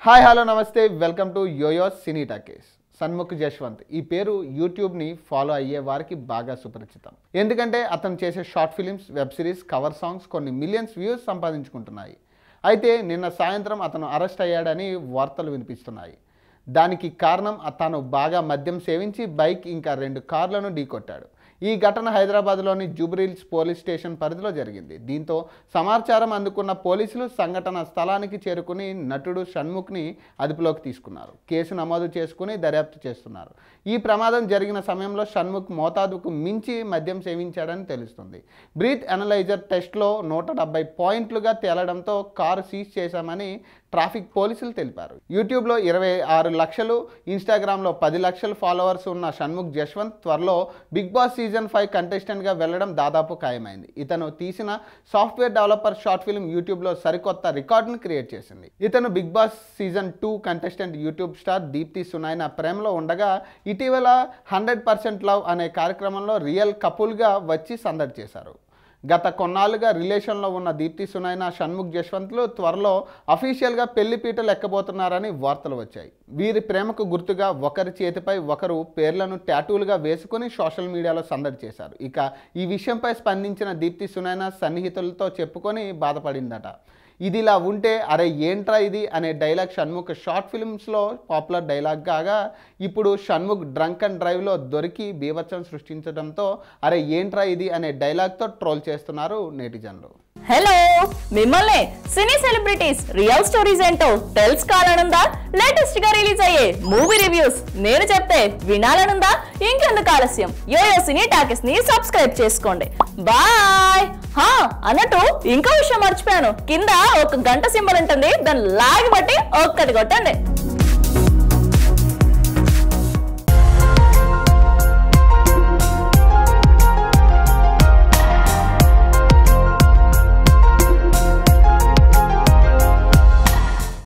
hi hello నమస్తే welcome to YoYo Cine Talkies Shanmukh Jaswanth ఈ పేరు యూట్యూబ్ని ఫాలో అయ్యే వారికి బాగా సుపరిచితం ఎందుకంటే అతను చేసే short films web series cover songs కొన్ని మిలియన్స్ వ్యూస్ సంపాదించుకుంటున్నాయి అయితే నిన్న సాయంత్రం అతను అరెస్ట్ అయ్యాడని వార్తలు వినిపిస్తున్నాయి దానికి కారణం తాను బాగా మద్యం సేవించి బైక్ ఇంకా రెండు కార్లను ఢీకొట్టాడు ఈ ఘటన హైదరాబాద్లోని జూబ్రీల్స్ పోలీస్ స్టేషన్ పరిధిలో జరిగింది దీంతో సమాచారం అందుకున్న పోలీసులు సంఘటన స్థలానికి చేరుకుని నటుడు షణ్ముఖ్ని అదుపులోకి తీసుకున్నారు కేసు నమోదు చేసుకుని దర్యాప్తు చేస్తున్నారు ఈ ప్రమాదం జరిగిన సమయంలో షణ్ముఖ్ మోతాదుకు మించి మద్యం సేవించాడని తెలుస్తుంది బ్రీత్ అనలైజర్ టెస్ట్లో నూట డెబ్బై పాయింట్లుగా తేలడంతో కారు సీజ్ చేశామని ట్రాఫిక్ పోలీసులు తెలిపారు యూట్యూబ్లో ఇరవై ఆరు లక్షలు ఇన్స్టాగ్రామ్లో పది లక్షల ఫాలోవర్స్ ఉన్న షణ్ముఖ్ జశ్వంత్ త్వరలో బిగ్ బాస్ సీజన్ ఫైవ్ కంటెస్టెంట్గా వెళ్ళడం దాదాపు ఖాయమైంది ఇతను తీసిన సాఫ్ట్వేర్ డెవలపర్ షార్ట్ ఫిల్మ్ యూట్యూబ్లో సరికొత్త రికార్డును క్రియేట్ చేసింది ఇతను Bigg Boss season two contestant YouTube star Deepthi Sunaina ప్రేమలో ఉండగా ఇటీవల హండ్రెడ్ పర్సెంట్ లవ్ అనే కార్యక్రమంలో రియల్ కపుల్గా వచ్చి సందడి చేశారు గత కొన్నాళ్ళుగా రిలేషన్లో ఉన్న దీప్తి సునైన షణ్ముఖ్ జశ్వంత్లు త్వరలో అఫీషియల్గా పెళ్లిపీటలు ఎక్కబోతున్నారని వార్తలు వచ్చాయి వీరి ప్రేమకు గుర్తుగా ఒకరి చేతిపై ఒకరు పేర్లను టాటూలుగా వేసుకుని సోషల్ మీడియాలో సందడి చేశారు ఇక ఈ విషయంపై స్పందించిన దీప్తి సునైన సన్నిహితులతో చెప్పుకొని బాధపడిందట ఇది ఇలా ఉంటే అరే ఏంట్రా ఇది అనే డైలాగ్ షణ్ముఖ్ షార్ట్ ఫిల్మ్స్లో పాపులర్ డైలాగ్ కాగా ఇప్పుడు షణ్ముఖ్ డ్రంక్ అండ్ డ్రైవ్లో దొరికి బీభత్సం సృష్టించడంతో అరే ఏంట్రా ఇది అనే డైలాగ్తో ట్రోల్ చేస్తున్నారు నెటిజన్లు హలో మిమ్మల్ని సినీ సెలబ్రిటీస్ రియల్ స్టోరీస్ ఏంటో తెలుసుకోవాలనుందా లేటెస్ట్ గా రిలీజ్ అయ్యే మూవీ రివ్యూస్ నేను చెప్తే వినాలనుందా ఇంకెందుకు ఆలస్యం యోయో సినీ టాకెస్ ని సబ్స్క్రైబ్ చేసుకోండి బాయ్ హా అన్నట్టు ఇంకో విషయం మర్చిపోయాను కింద ఒక గంట సింబల్ ఉంటుంది దాన్ని లాగి బట్టి ఒక్కటి కొట్టండి